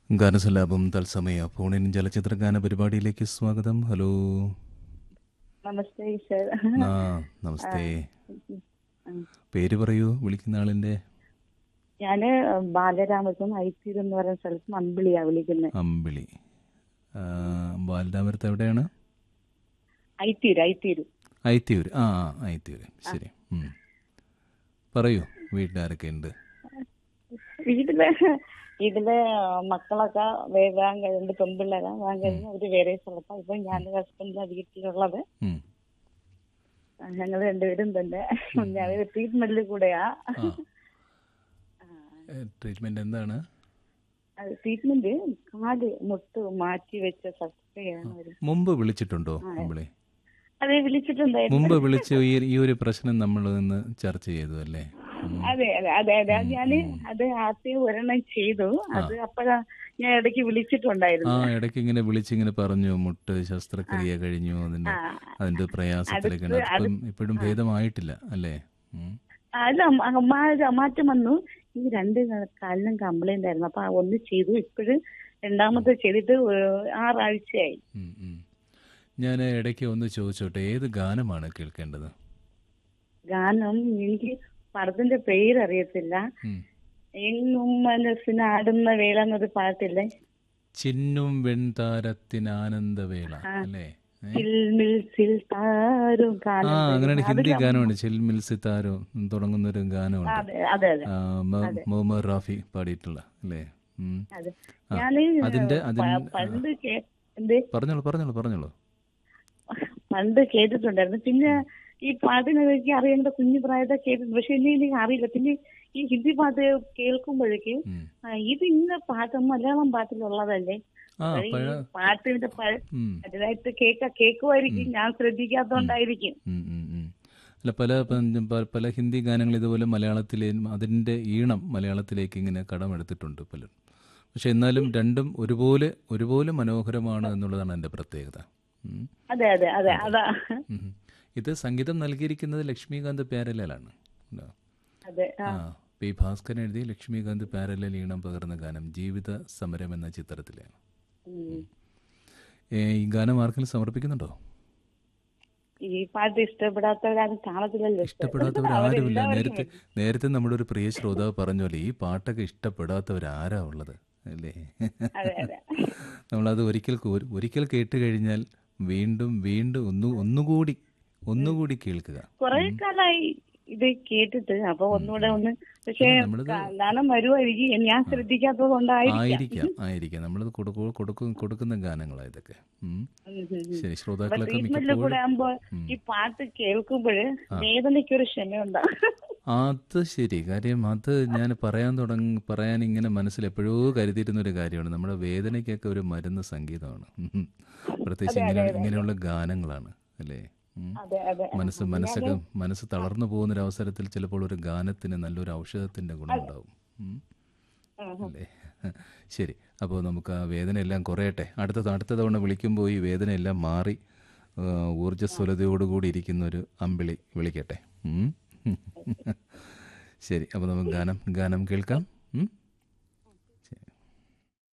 ഗാനസലാപം തത്സമയ ഫോണിൻ ചലച്ചിത്ര ഗാന പരിപാടിയിലേക്ക് സ്വാഗതം ഹലോ നമസ്തേ സർ ആ നമസ്തേ പേര് പറയൂ വിളിക്കുന്ന ആളിന്റെ ഞാന് ബാലരാമസം ഐത്തിരി എന്ന് പറയുന്ന സ്ഥലത്ത് അമ്പിളിയാ വിളിക്കുന്നത് അമ്പിളി ആ, ബാലരാമരത്ത് എവിടെയാണ് ഐത്തീര് ഐത്തീര് ഐത്തിയൂർ ആ ആ, ഐത്തിയൂർ ശരി ഉം. പറയൂ വീട്ടിലാരൊക്കെ ഉണ്ട് വീട്ടില് വീട്ടില് മക്കളൊക്കെ വേഗം കഴിഞ്ഞ് പെൺപിള്ളേരാ വേഗം കഴിഞ്ഞ് അവര് വേറെ സ്ഥലത്താ ഇപ്പൊ ഞാൻ ഹസ്ബൻഡിന്റെ വീട്ടിലുള്ളത് ഉം. ഞങ്ങൾ രണ്ടുപേരും തന്നെ ഞാൻ ട്രീറ്റ്മെന്റിൽ കൂടെയാ ആ ട്രീറ്റ്മെന്റ് എന്താണ് ട്രീറ്റ്മെന്റ് കാല് മുട്ട് മാറ്റി വെച്ച ശസ്ത്രയാണ് ഒരു മുമ്പ് വിളിച്ചിട്ടുണ്ടോ അമ്പിളി അതെ വിളിച്ചിട്ടുണ്ടായിരുന്നു മുമ്പ് വിളിച്ച് ഈ ഈ ഒരു പ്രശ്നം നമ്മൾ ഇന്ന് ചർച്ച ചെയ്തു അല്ലേ ഉം. അതെ അതെ അതെ അതെ അത് ഞാന് അത് ആദ്യം ഒരെണ്ണം ചെയ്തു അത് അപ്പഴാ ഞാൻ ഇടയ്ക്ക് വിളിച്ചിട്ടുണ്ടായിരുന്നു ആ ഇടയ്ക്ക് ഇങ്ങനെ വിളിച്ചിങ്ങനെ പറഞ്ഞു മുട്ട് ശസ്ത്രക്രിയ കഴിഞ്ഞു അതിന്റെ ആ. അതിന്റെ പ്രയാസത്തിലേക്കാണ് ഇപ്പം ഇപ്പോഴും ഭേദമായിട്ടില്ല അല്ലേ ഉം. അല്ല മ- മാ- മാറ്റം വന്നു ഈ രണ്ട് കാലിനും കംപ്ലൈന്റ് ആയിരുന്നു അപ്പൊ ആ ഒന്ന് ചെയ്തു ഇപ്പോഴും രണ്ടാമത്തെ ചെയ്തിട്ട് ഒരു ആറാഴ്ചയായി ഉം, ഉം. ഞാൻ ഇടയ്ക്ക് ഒന്ന് ചോദിച്ചോട്ടെ ഏത് ഗാനമാണ് കേൾക്കേണ്ടത് ഗാനം എനിക്ക് പടത്തിന്റെ പേരറിയത്തില്ല ഉം. എങ്ങും മനസ്സിനാടുന്ന വേള എന്നൊരു പാട്ടില്ലേ ചിന്നും വെൺതാരത്തിന് ആനന്ദവേള അല്ലേ ഏ? ചിൽമിൽ സിൽ താരും ആ കാലം അങ്ങനെയാണ് ഹിന്ദി ഗാനമുണ്ട് ചിൽമിൽ സിത്താരോ തുടങ്ങുന്ന ഒരു ഗാനമുണ്ട് അതെ അതെ അതെ ആ, മ- മുഹമ്മദ് റാഫി പാടിയിട്ടുള്ള അല്ലേ ഉം. അതെ ആ, ഞാന് അതിന്റെ പ- അതിന്റെ പണ്ട് കേ- എന്ത് പറഞ്ഞോളൂ പറഞ്ഞോളൂ പറഞ്ഞോളൂ പണ്ട് കേട്ടിട്ടുണ്ടായിരുന്നു പിന്നെ ഈ പാട്ടിനൊക്കെ അറിയേണ്ട കുഞ്ഞു പ്രായത്തെ കേട്ടിട്ടുണ്ട് പക്ഷെ ഇനി എനിക്ക് അറിയില്ല പിന്നെ ഈ ഹിന്ദി പാട്ട് കേൾക്കുമ്പോഴേക്ക് ഉം. ആ, ഇത് ഇന്ന പാട്ട് മലയാളം പാട്ടിലുള്ളതല്ലേ ആ അത് ഈ പഴ പാട്ടിന്റെ പ- ഉം. അതിനായിട്ട് കേക്ക കേൾക്കുമായിരിക്കും ഞാൻ ശ്രദ്ധിക്കാത്തോണ്ടായിരിക്കും ഉം, ഉം, ഉം. അല്ല പല പ- പ- പല ഹിന്ദി ഗാനങ്ങൾ ഇതുപോലെ മലയാളത്തിലെ അതിൻ്റെ ഈണം മലയാളത്തിലേക്ക് ഇങ്ങനെ കടമെടുത്തിട്ടുണ്ട് പലരും പക്ഷെ എന്നാലും രണ്ടും ഒരുപോലെ ഒരുപോലെ മനോഹരമാണ് എന്നുള്ളതാണ് എൻ്റെ പ്രത്യേകത ഉം. അതെ അതെ അതെ അതാ ഉം. ഇത് സംഗീതം നൽകിയിരിക്കുന്നത് ലക്ഷ്മികാന്ത് പ്യാരലാലാണ് ഉണ്ടോ? അതെ ആ. ആ പി ഭാസ്കരൻ എഴുതി ലക്ഷ്മികാന്ത് പ്യാരലൽ ഈണം പകർന്ന ഗാനം ജീവിത സമരം എന്ന ചിത്രത്തിലാണ് ഉം. ഏ, ഈ ഗാനം ആർക്കെങ്കിലും സമർപ്പിക്കുന്നുണ്ടോ ഈ പാട്ട് ഇഷ്ടപ്പെടാത്തവരാരും കാണത്തില്ലല്ലോ ഇഷ്ടപ്പെടാത്തവരാരുമില്ല നേരത്തെ നേരത്തെ നമ്മുടെ ഒരു പ്രിയ ശ്രോതാവ് പറഞ്ഞ പോലെ ഈ പാട്ടൊക്കെ ഇഷ്ടപ്പെടാത്തവരാരാ ഉള്ളത് അല്ലേ അതെ അതെ നമ്മളത് ഒരിക്കൽ കോ- ഒരിക്കൽ കേട്ട് കഴിഞ്ഞാൽ വീണ്ടും വീണ്ടും ഒന്നു ഒന്നുകൂടി ഒന്നുകൂടി കേൾക്കുക കൊറേ കാലായി ഇത് കേട്ടിട്ട് അപ്പൊ ഒന്നുകൂടെ ഒന്ന് പക്ഷേ നമ്മളിത് ഗാനം വരുമായിരിക്കും ഞാൻ ശ്രദ്ധിക്കാത്തത് കൊണ്ടായിരിക്കും ആയിരിക്കാം ആയിരിക്കാം നമ്മളത് കൊടുക്കു കൊടുക്കും കൊടുക്കുന്ന ഗാനങ്ങളാ ഇതൊക്കെ ഉം. ഉം, ഉം, ഉം. ശരി ശ്രോതാക്കളൊക്കെ ട്രീറ്റ്മെന്റിൽ കൂടെ മിക്കപ്പോഴും ആകുമ്പോ ഈ പാട്ട് കേൾക്കുമ്പോഴ് വേദനയ്ക്കൊരു ക്ഷമയുണ്ടാ അത് ശരി കാര്യം അത് ഞാൻ പറയാൻ തുടങ്ങി പറയാൻ ഇങ്ങനെ മനസ്സിൽ എപ്പോഴോ കരുതിയിരുന്ന ഒരു കാര്യമാണ് നമ്മുടെ വേദനയ്ക്കൊക്കെ ഒരു മരുന്ന് സംഗീതമാണ് ഉം. പ്രത്യേകിച്ച് ഇങ്ങനെ ഇങ്ങനെയുള്ള ഗാനങ്ങളാണ് അല്ലേ ഉം. അതെ അതെ മനസ്സ് മനസ്സൊക്കെ മനസ്സ് തളർന്നു പോകുന്ന ഒരു അവസരത്തിൽ ചിലപ്പോൾ ഒരു ഗാനത്തിന് നല്ലൊരു ഔഷധത്തിന്റെ ഗുണമുണ്ടാവും ഉം. അല്ലേ ശരി അപ്പോൾ നമുക്ക് ആ വേദനയെല്ലാം കുറയട്ടെ അടുത്ത അടുത്ത തവണ വിളിക്കുമ്പോൾ ഈ വേദനയെല്ലാം മാറി ആ, ഊർജ്ജസ്വലതയോടുകൂടി ഇരിക്കുന്ന ഒരു അമ്പിളി വിളിക്കട്ടെ ഉം. ശരി അപ്പോൾ നമുക്ക് ഗാനം ഗാനം കേൾക്കാം ഉം.